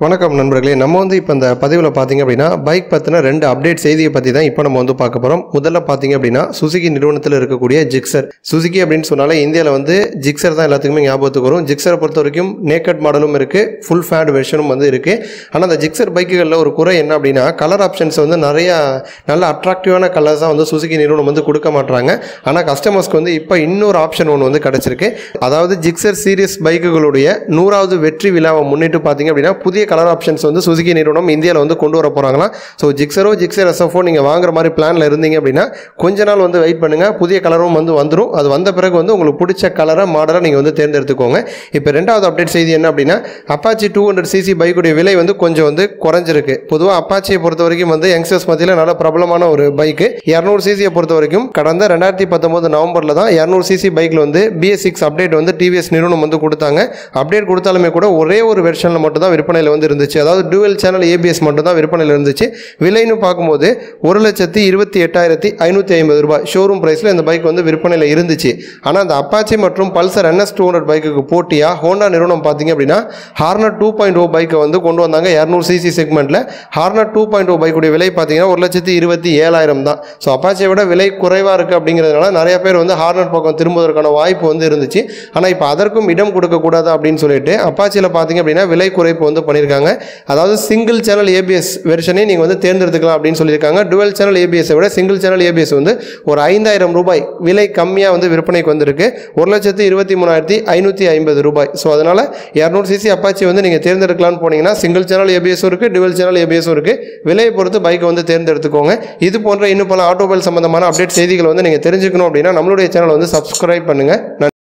வணக்கம் நண்பர்களே நம்ம வந்து இப்போ இந்த பதிவில் பார்த்தீங்க அப்படின்னா பைக் பற்றின ரெண்டு அப்டேட் செய்தியை பற்றி தான் இப்போ நம்ம வந்து பார்க்க போகிறோம் முதல்ல பார்த்தீங்க அப்படின்னா சுசுகி நிறுவனத்தில் இருக்கக்கூடிய ஜிக்ஸர் சுசுகி அப்படின்னு சொன்னாலே இந்தியாவில் வந்து ஜிக்ஸர் தான் எல்லாத்துக்குமே ஞாபகத்துக்கு வரும் ஜிக்ஸரை பொறுத்த வரைக்கும் நேக்கட் மாடலும் இருக்குது ஃபுல் ஃபேட் வெர்ஷனும் வந்து இருக்குது ஆனால் அந்த ஜிக்ஸர் பைக்குகளில் ஒரு குறை என்ன அப்படின்னா கலர் ஆப்ஷன்ஸ் வந்து நிறையா நல்ல அட்ராக்டிவான கலர்ஸாக வந்து சுசுகி நிறுவனம் வந்து கொடுக்க மாட்றாங்க ஆனால் கஸ்டமர்ஸ்க்கு வந்து இப்போ இன்னொரு ஆப்ஷன் ஒன்று வந்து கிடச்சிருக்கு அதாவது ஜிக்ஸர் சீரியஸ் பைக்குகளுடைய நூறாவது வெற்றி விழாவை முன்னிட்டு பார்த்தீங்க அப்படின்னா புதிய கலர் ஆப்ஷன்ஸ் வந்து சுசுகி நிறுவனம் இந்தியாவில் வந்து கொண்டு வர போகிறாங்களாம் ஸோ ஜிக்ஸரோ ஜிக்ஸர் எஸ்எஃப்ஓ நீங்கள் வாங்குற மாதிரி பிளானில் இருந்தீங்க அப்படின்னா கொஞ்ச நாள் வந்து வெயிட் பண்ணுங்கள் புதிய கலரும் வந்து வந்துடும் அது வந்த பிறகு வந்து உங்களுக்கு பிடிச்ச கலரை மாடலை நீங்கள் வந்து தேர்ந்தெடுத்துக்கோங்க இப்போ ரெண்டாவது அப்டேட் செய்தி என்ன அப்படின்னா அப்பாச்சி டூ ஹண்ட்ரட் சிசி பைக்குடைய விலை வந்து கொஞ்சம் வந்து குறைஞ்சிருக்கு பொதுவாக அப்பாச்சியை பொறுத்த வரைக்கும் வந்து யங்ஸ்டர்ஸ் மத்தியில் நல்ல பிரபலமான ஒரு பைக்கு இரநூறு சிசியை பொறுத்த வரைக்கும் கடந்த ரெண்டாயிரத்தி பத்தொம்போது நவம்பரில் தான் இரநூறு சிசி பைக்கில் வந்து பிஎஸ் சிக்ஸ் அப்டேட் வந்து டிவிஎஸ் நிறுவனம் வந்து கொடுத்தாங்க அப்டேட் கொடுத்தாலுமே கூட ஒரே ஒரு வெர்ஷனில் மட்டும் தான் விற்பனையில் வந்து இருந்துச்சு அதாவது டூவல் சேனல் ஏபிஎஸ் மட்டும் தான் விற்பனையில் இருந்துச்சு விலைன்னு பார்க்கும்போது ஒரு லட்சத்தி இருபத்தி எட்டாயிரத்தி ஐநூற்றி ஐம்பது ரூபாய் ஷோரூம் ப்ரைஸில் இந்த பைக் வந்து விற்பனையில் இருந்துச்சு ஆனால் அந்த அப்பாச்சி மற்றும் பல்சர் என்எஸ் டூ ஹண்ட்ரட் பைக்குக்கு போட்டியாக ஹோண்டா நிறுவனம் பார்த்தீங்க அப்படின்னா ஹார்னர் டூ பாயிண்ட் ஓ பைக்கை வந்து கொண்டு வந்தாங்க இரநூறு சிசி செக்மெண்ட்டில் ஹார்னர் டூ பாயிண்ட் ஓ பைக்குடைய விலை பார்த்தீங்கன்னா ஒரு லட்சத்தி இருபத்தி ஏழாயிரம் தான் ஸோ அப்பாச்சியை விட விலை குறைவாக இருக்குது அப்படிங்கிறதுனால நிறைய பேர் வந்து ஹார்னர் பக்கம் திரும்புவதற்கான வாய்ப்பு வந்து இருந்துச்சு ஆனால் இப்போ அதற்கும் இடம் கொடுக்கக்கூடாது அப்படின்னு சொல்லிட்டு அப்பாச்சியில் பார்த்தீங்க அப்படின்னா விலை குறைப்பு வந்து பண்ணியிருக்காங்க அதாவது சிங்கிள் சேனல் ஏபிஎஸ் வெர்ஷனே நீங்கள் வந்து தேர்ந்தெடுத்துக்கலாம் அப்படின்னு சொல்லியிருக்காங்க டுவெல் சேனல் ஏபிஎஸை விட சிங்கிள் சேனல் ஏபிஎஸ் வந்து ஒரு ஐந்தாயிரம் ரூபாய் விலை கம்மியாக வந்து விற்பனைக்கு வந்திருக்கு ஒரு லட்சத்து இருபத்தி மூணாயிரத்தி ஐநூற்றி ஐம்பது ரூபாய் ஸோ அதனால் இரநூறு சிசி அப்பாச்சி வந்து நீங்கள் தேர்ந்தெடுக்கலாம்னு போனீங்கன்னா சிங்கிள் சேனல் ஏபிஎஸும் இருக்குது டுவெல் சேனல் ஏபிஎஸும் இருக்குது விலையை பொறுத்து பைக்கை வந்து தேர்ந்தெடுத்துக்கோங்க இது போன்ற இன்னும் பல ஆட்டோமொபைல் சம்பந்தமான அப்டேட் செய்திகள் வந்து நீங்கள் தெரிஞ்சுக்கணும் அப்படின்னா நம்மளுடைய சேனலை வந்து சப்ஸ்கிரைப் பண்ணுங்கள்